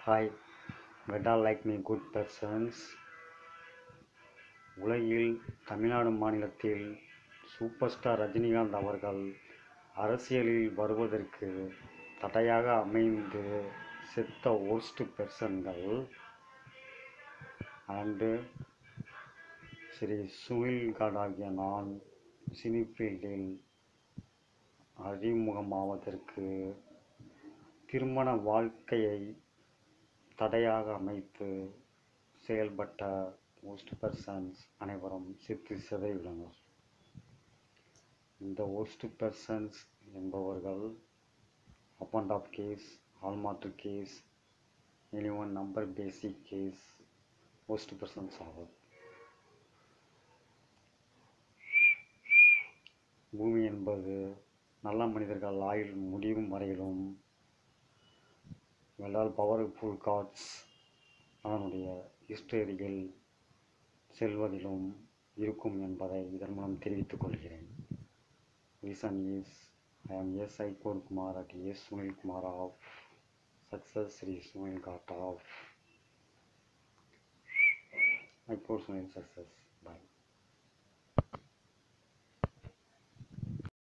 hi what all like me good persons உலகில் தமிழ்நாடு மாநிலத்தில் super star Rajinikanth அவர்கள் அரசியலில் வருவதற்கு தடையாக அமைந்து செத்த worst பெர்சன்கள் அண்டு ஸ்ரீ சுனில் காட் ஆகிய நான் சினி ஃபீல்டில் அறிமுகமாவதற்கு திருமண வாழ்க்கையை தடையாக அமைத்து செயல்பட்ட worst பர்சன்ஸ் அனைவரும் சித்து சிதைவிடுங்கள் இந்த worst பர்சன்ஸ் என்பவர்கள் up and of case hallmark case any one number basic case worst persons ஆகும் பூமி என்பது நல்ல மனிதர்கள் ஆயுள் முடியும் வரையிலும் வெல்லால் பவர்ஃபுல் காட்ஸ் அதனுடைய ஹிஸ்டரியில் செல்வதிலும் இருக்கும் என்பதை இதன் மூலம் தெரிவித்துக் கொள்கிறேன் reason is I am S I Kumar at S Sunil Kumar of success Shri Sunil காட் of I core Sunil success bye